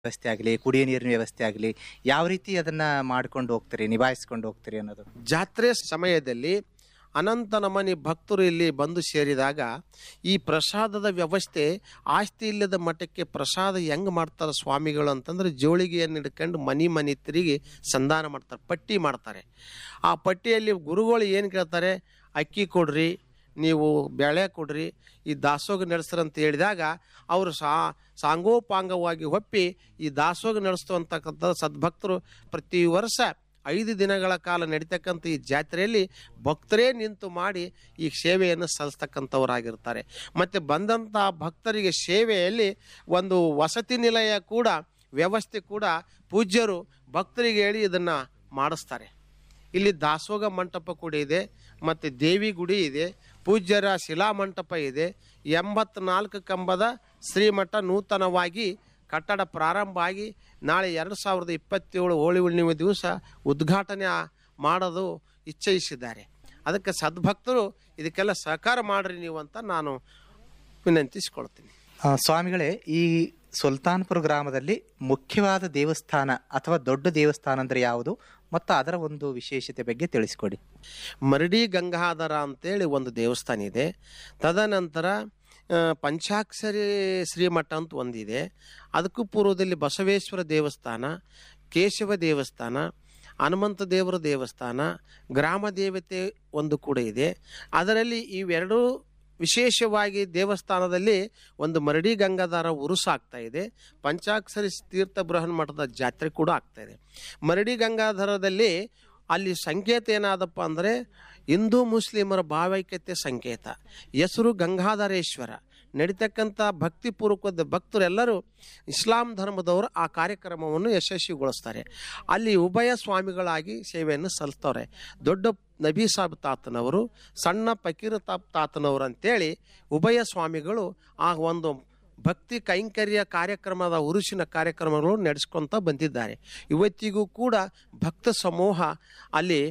ವ್ಯವಸ್ಥೆ ಆಗಲಿ ಕುಡಿಯೋ ನೀರಿನ ವ್ಯವಸ್ಥೆ ಆಗಲಿ ಯಾವ ರೀತಿ ಅದನ್ನ ಮಾಡ್ಕೊಂಡು ಹೋಗ್ತೀರಿ ನಿಭಾಯಿಸ್ಕೊಂಡು ಹೋಗ್ತೀರಿ ಅನ್ನೋದು ಜಾತ್ರೆ ಸಮಯದಲ್ಲಿ ಅನಂತ ನಮನಿ ಭಕ್ತರು ಇಲ್ಲಿ ಬಂದು ಸೇರಿದಾಗ ಈ ಪ್ರಸಾದದ ವ್ಯವಸ್ಥೆ ಆಸ್ತಿ ಇಲ್ಲದ ಮಠಕ್ಕೆ ಪ್ರಸಾದ ಹೆಂಗ್ ಮಾಡ್ತಾರೆ ಸ್ವಾಮಿಗಳು ಅಂತಂದ್ರೆ ಜೋಳಿಗೆಯನ್ನು ಹಿಡ್ಕೊಂಡು ಮನಿ ಮನಿ ತಿರುಗಿ ಸಂಧಾನ ಮಾಡ್ತಾರೆ ಪಟ್ಟಿ ಮಾಡ್ತಾರೆ ಆ ಪಟ್ಟಿಯಲ್ಲಿ ಗುರುಗಳು ಏನು ಕೇಳ್ತಾರೆ ಅಕ್ಕಿ ಕೊಡ್ರಿ ನೀವು ಬೇಳೆ ಕೊಡ್ರಿ ಈ ದಾಸೋಗ ನಡೆಸ್ರಿ ಅಂತ ಹೇಳಿದಾಗ ಅವರು ಸಾ ಸಾಂಗೋಪಾಂಗವಾಗಿ ಒಪ್ಪಿ ಈ ದಾಸೋಗ ನಡೆಸ್ತು ಅಂತಕ್ಕಂಥ ಸದ್ಭಕ್ತರು ಪ್ರತಿ ವರ್ಷ ಐದು ದಿನಗಳ ಕಾಲ ನಡೀತಕ್ಕಂಥ ಈ ಜಾತ್ರೆಯಲ್ಲಿ ಭಕ್ತರೇ ನಿಂತು ಮಾಡಿ ಈ ಸೇವೆಯನ್ನು ಸಲ್ಲಿಸ್ತಕ್ಕಂಥವರಾಗಿರ್ತಾರೆ ಮತ್ತು ಬಂದಂಥ ಭಕ್ತರಿಗೆ ಸೇವೆಯಲ್ಲಿ ಒಂದು ವಸತಿ ನಿಲಯ ಕೂಡ ವ್ಯವಸ್ಥೆ ಕೂಡ ಪೂಜ್ಯರು ಭಕ್ತರಿಗೆ ಹೇಳಿ ಇದನ್ನು ಮಾಡಿಸ್ತಾರೆ ಇಲ್ಲಿ ದಾಸೋಗ ಮಂಟಪ ಕೂಡ ಇದೆ ಮತ್ತು ದೇವಿ ಗುಡಿ ಇದೆ ಪೂಜ್ಯರ ಶಿಲಾ ಮಂಟಪ ಇದೆ ಎಂಬತ್ನಾಲ್ಕು ಕಂಬದ ಶ್ರೀಮಠ ನೂತನವಾಗಿ ಕಟ್ಟಡ ಪ್ರಾರಂಭ ಆಗಿ ನಾಳೆ ಎರಡು ಸಾವಿರದ ಇಪ್ಪತ್ತೇಳು ಹೋಳಿ ಹುಣ್ಣಿಮೆ ದಿವಸ ಉದ್ಘಾಟನೆ ಆ- ಮಾಡೋದು ಇಚ್ಛಯಿಸಿದ್ದಾರೆ ಅದಕ್ಕೆ ಸದ್ಭಕ್ತರು ಇದಕ್ಕೆಲ್ಲ ಸಹಕಾರ ಮಾಡ್ರಿ ನೀವು ಅಂತ ನಾನು ವಿನಂತಿಸಿಕೊಳ್ತೀನಿ ಆ, ಸ್ವಾಮಿಗಳೇ ಈ ಸುಲ್ತಾನ್ಪುರ ಗ್ರಾಮದಲ್ಲಿ ಮುಖ್ಯವಾದ ದೇವಸ್ಥಾನ ಅಥವಾ ದೊಡ್ಡ ದೇವಸ್ಥಾನ ಅಂದ್ರೆ ಯಾವುದು ಮತ್ತು ಅದರ ಒಂದು ವಿಶೇಷತೆ ಬಗ್ಗೆ ತಿಳಿಸ್ಕೊಡಿ ಮರಡಿ ಗಂಗಾಧರ ಅಂತೇಳಿ ಒಂದು ದೇವಸ್ಥಾನ ಇದೆ ತದನಂತರ ಆ, ಪಂಚಾಕ್ಷರಿ ಶ್ರೀಮಠ ಅಂತ ಒಂದಿದೆ ಅದಕ್ಕೂ ಪೂರ್ವದಲ್ಲಿ ಬಸವೇಶ್ವರ ದೇವಸ್ಥಾನ ಕೇಶವ ದೇವಸ್ಥಾನ ಹನುಮಂತ ದೇವರ ದೇವಸ್ಥಾನ ಗ್ರಾಮ ದೇವತೆ ಒಂದು ಕೂಡ ಇದೆ ಅದರಲ್ಲಿ ಇವೆರಡೂ ವಿಶೇಷವಾಗಿ ದೇವಸ್ಥಾನದಲ್ಲಿ ಒಂದು ಮರಡಿ ಗಂಗಾಧಾರ ಉರುಸು ಆಗ್ತಾ ಇದೆ ಪಂಚಾಕ್ಷರಿ ತೀರ್ಥ ಬೃಹನ್ ಮಠದ ಜಾತ್ರೆ ಕೂಡ ಆಗ್ತಾ ಇದೆ ಮರಡಿ ಗಂಗಾಧರದಲ್ಲಿ ಅಲ್ಲಿ ಸಂಕೇತ ಏನಾದಪ್ಪ ಅಂದರೆ ಹಿಂದೂ ಮುಸ್ಲಿಮರ ಭಾವೈಕ್ಯತೆ ಸಂಕೇತ ಹೆಸರು ಗಂಗಾಧರೇಶ್ವರ ನಡೀತಕ್ಕಂಥ ಭಕ್ತಿಪೂರ್ವಕದ ಭಕ್ತರೆಲ್ಲರೂ ಇಸ್ಲಾಂ ಧರ್ಮದವರು ಆ ಕಾರ್ಯಕ್ರಮವನ್ನು ಯಶಸ್ವಿಗೊಳಿಸ್ತಾರೆ ಅಲ್ಲಿ ಉಭಯ ಸ್ವಾಮಿಗಳಾಗಿ ಸೇವೆಯನ್ನು ಸಲ್ಲಿಸ್ತವ್ರೆ ದೊಡ್ಡ ನಬಿ ಸಾಬ್ ತಾತನವರು ಸಣ್ಣ ಫಕೀರ್ ತಾಪ್ ತಾತನವರು ಅಂತೇಳಿ ಉಭಯ ಸ್ವಾಮಿಗಳು ಆ ಒಂದು ಭಕ್ತಿ ಕೈಂಕರ್ಯ ಕಾರ್ಯಕ್ರಮದ ಉರುಸಿನ ಕಾರ್ಯಕ್ರಮಗಳು ನಡೆಸ್ಕೊತ ಬಂದಿದ್ದಾರೆ ಇವತ್ತಿಗೂ ಕೂಡ ಭಕ್ತ ಸಮೂಹ ಅಲ್ಲಿ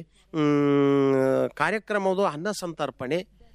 ಮ್, ಕಾರ್ಯಕ್ರಮದ ಅನ್ನ ಸಂತರ್ಪಣೆ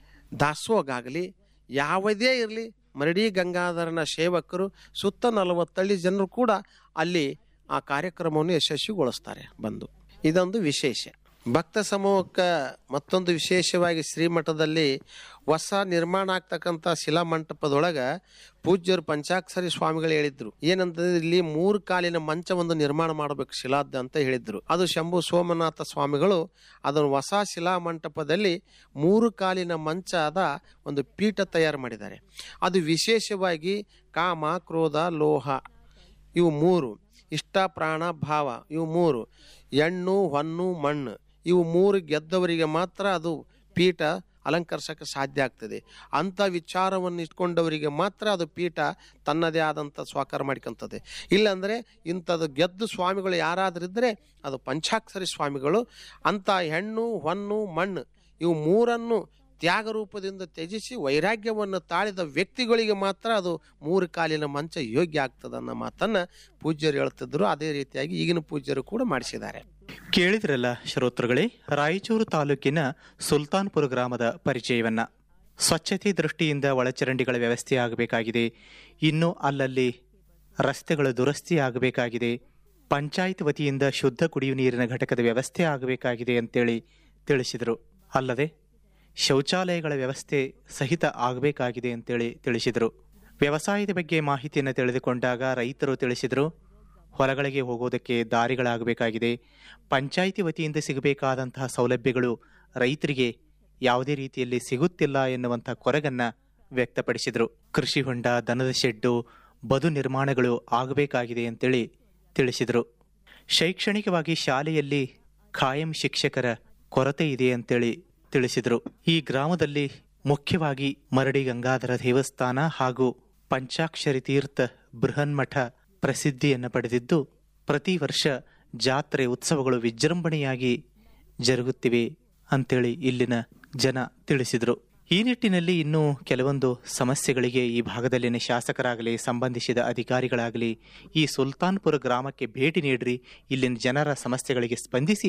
ದಾಸೋಗ ಆಗಲಿ ಯಾವುದೇ ಇರಲಿ ಮರಡಿ ಗಂಗಾಧರನ ಸೇವಕರು ಸುತ್ತ ನಲವತ್ತಳ್ಳಿ ಜನರು ಕೂಡ ಅಲ್ಲಿ ಆ ಕಾರ್ಯಕ್ರಮವನ್ನು ಯಶಸ್ವಿಗೊಳಿಸ್ತಾರೆ ಬಂದು ಇದೊಂದು ವಿಶೇಷ ಭಕ್ತ ಸಮೂಹಕ್ಕೆ ಮತ್ತೊಂದು ವಿಶೇಷವಾಗಿ ಶ್ರೀಮಠದಲ್ಲಿ ಹೊಸ ನಿರ್ಮಾಣ ಆಗ್ತಕ್ಕಂಥ ಶಿಲಾ ಮಂಟಪದೊಳಗೆ ಪೂಜ್ಯರು ಪಂಚಾಕ್ಷರಿ ಸ್ವಾಮಿಗಳು ಹೇಳಿದ್ರು ಏನಂತಂದ್ರೆ ಇಲ್ಲಿ ಮೂರು ಕಾಲಿನ ಮಂಚ ಒಂದು ನಿರ್ಮಾಣ ಮಾಡಬೇಕು ಶಿಲಾದ ಅಂತ ಹೇಳಿದ್ರು ಅದು ಶಂಭು ಸೋಮನಾಥ ಸ್ವಾಮಿಗಳು ಅದನ್ನು ಹೊಸ ಶಿಲಾ ಮಂಟಪದಲ್ಲಿ ಮೂರು ಕಾಲಿನ ಮಂಚದ ಒಂದು ಪೀಠ ತಯಾರು ಮಾಡಿದ್ದಾರೆ ಅದು ವಿಶೇಷವಾಗಿ ಕಾಮ ಕ್ರೋಧ ಲೋಹ ಇವು ಮೂರು ಇಷ್ಟ ಪ್ರಾಣ ಭಾವ ಇವು ಮೂರು ಹೆಣ್ಣು ಹೊನ್ನು ಮಣ್ಣು ಇವು ಮೂರು ಗೆದ್ದವರಿಗೆ ಮಾತ್ರ ಅದು ಪೀಠ ಅಲಂಕರಿಸಕ್ಕೆ ಸಾಧ್ಯ ಆಗ್ತದೆ ಅಂಥ ವಿಚಾರವನ್ನು ಇಟ್ಕೊಂಡವರಿಗೆ ಮಾತ್ರ ಅದು ಪೀಠ ತನ್ನದೇ ಆದಂಥ ಸ್ವಾಕಾರ ಮಾಡ್ಕೊಂತದೆ ಇಲ್ಲಾಂದರೆ ಇಂಥದ್ದು ಗೆದ್ದು ಸ್ವಾಮಿಗಳು ಯಾರಾದರೂ ಇದ್ದರೆ ಅದು ಪಂಚಾಕ್ಷರಿ ಸ್ವಾಮಿಗಳು ಅಂಥ ಹೆಣ್ಣು ಹೊನ್ನು ಮಣ್ಣು ಇವು ಮೂರನ್ನು ತ್ಯಾಗ ರೂಪದಿಂದ ತ್ಯಜಿಸಿ ವೈರಾಗ್ಯವನ್ನು ತಾಳಿದ ವ್ಯಕ್ತಿಗಳಿಗೆ ಮಾತ್ರ ಅದು ಮೂರು ಕಾಲಿನ ಮಂಚ ಯೋಗ್ಯ ಆಗ್ತದೆ ಅನ್ನೋ ಮಾತನ್ನು ಪೂಜ್ಯರು ಹೇಳ್ತಿದ್ರು ಅದೇ ರೀತಿಯಾಗಿ ಈಗಿನ ಪೂಜ್ಯರು ಕೂಡ ಮಾಡಿಸಿದ್ದಾರೆ ಕೇಳಿದ್ರಲ್ಲ ಶ್ರೋತೃಗಳೇ ರಾಯಚೂರು ತಾಲೂಕಿನ ಸುಲ್ತಾನ್ಪುರ ಗ್ರಾಮದ ಪರಿಚಯವನ್ನ ಸ್ವಚ್ಛತೆ ದೃಷ್ಟಿಯಿಂದ ಒಳಚರಂಡಿಗಳ ವ್ಯವಸ್ಥೆ ಆಗಬೇಕಾಗಿದೆ ಇನ್ನು ಅಲ್ಲಲ್ಲಿ ರಸ್ತೆಗಳ ದುರಸ್ತಿ ಆಗಬೇಕಾಗಿದೆ ಪಂಚಾಯತ್ ವತಿಯಿಂದ ಶುದ್ಧ ಕುಡಿಯುವ ನೀರಿನ ಘಟಕದ ವ್ಯವಸ್ಥೆ ಆಗಬೇಕಾಗಿದೆ ಅಂತೇಳಿ ತಿಳಿಸಿದರು ಅಲ್ಲದೆ ಶೌಚಾಲಯಗಳ ವ್ಯವಸ್ಥೆ ಸಹಿತ ಆಗಬೇಕಾಗಿದೆ ಅಂತೇಳಿ ತಿಳಿಸಿದರು ವ್ಯವಸಾಯದ ಬಗ್ಗೆ ಮಾಹಿತಿಯನ್ನು ತಿಳಿದುಕೊಂಡಾಗ ರೈತರು ತಿಳಿಸಿದರು ಹೊಲಗಳಿಗೆ ಹೋಗೋದಕ್ಕೆ ದಾರಿಗಳಾಗಬೇಕಾಗಿದೆ ಪಂಚಾಯಿತಿ ವತಿಯಿಂದ ಸಿಗಬೇಕಾದಂತಹ ಸೌಲಭ್ಯಗಳು ರೈತರಿಗೆ ಯಾವುದೇ ರೀತಿಯಲ್ಲಿ ಸಿಗುತ್ತಿಲ್ಲ ಎನ್ನುವಂಥ ಕೊರಗನ್ನ ವ್ಯಕ್ತಪಡಿಸಿದರು ಕೃಷಿ ಹೊಂಡ ದನದ ಶೆಡ್ಡು ಬದು ನಿರ್ಮಾಣಗಳು ಆಗಬೇಕಾಗಿದೆ ಅಂತೇಳಿ ತಿಳಿಸಿದರು ಶೈಕ್ಷಣಿಕವಾಗಿ ಶಾಲೆಯಲ್ಲಿ ಖಾಯಂ ಶಿಕ್ಷಕರ ಕೊರತೆ ಇದೆ ಅಂತೇಳಿ ತಿಳಿಸಿದರು ಈ ಗ್ರಾಮದಲ್ಲಿ ಮುಖ್ಯವಾಗಿ ಮರಡಿ ಗಂಗಾಧರ ದೇವಸ್ಥಾನ ಹಾಗೂ ಪಂಚಾಕ್ಷರಿ ತೀರ್ಥ ಬೃಹನ್ಮಠ ಪ್ರಸಿದ್ಧಿಯನ್ನು ಪಡೆದಿದ್ದು ಪ್ರತಿ ವರ್ಷ ಜಾತ್ರೆ ಉತ್ಸವಗಳು ವಿಜೃಂಭಣೆಯಾಗಿ ಜರುಗುತ್ತಿವೆ ಅಂತೇಳಿ ಇಲ್ಲಿನ ಜನ ತಿಳಿಸಿದರು ಈ ನಿಟ್ಟಿನಲ್ಲಿ ಇನ್ನೂ ಕೆಲವೊಂದು ಸಮಸ್ಯೆಗಳಿಗೆ ಈ ಭಾಗದಲ್ಲಿನ ಶಾಸಕರಾಗಲಿ ಸಂಬಂಧಿಸಿದ ಅಧಿಕಾರಿಗಳಾಗಲಿ ಈ ಸುಲ್ತಾನ್ಪುರ ಗ್ರಾಮಕ್ಕೆ ಭೇಟಿ ನೀಡ್ರಿ ಇಲ್ಲಿನ ಜನರ ಸಮಸ್ಯೆಗಳಿಗೆ ಸ್ಪಂದಿಸಿ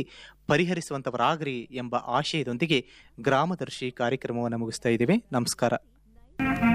ಪರಿಹರಿಸುವಂತವರಾಗ್ರಿ ಎಂಬ ಆಶಯದೊಂದಿಗೆ ಗ್ರಾಮದರ್ಶಿ ಕಾರ್ಯಕ್ರಮವನ್ನು ಮುಗಿಸ್ತಾ ಇದ್ದೇವೆ ನಮಸ್ಕಾರ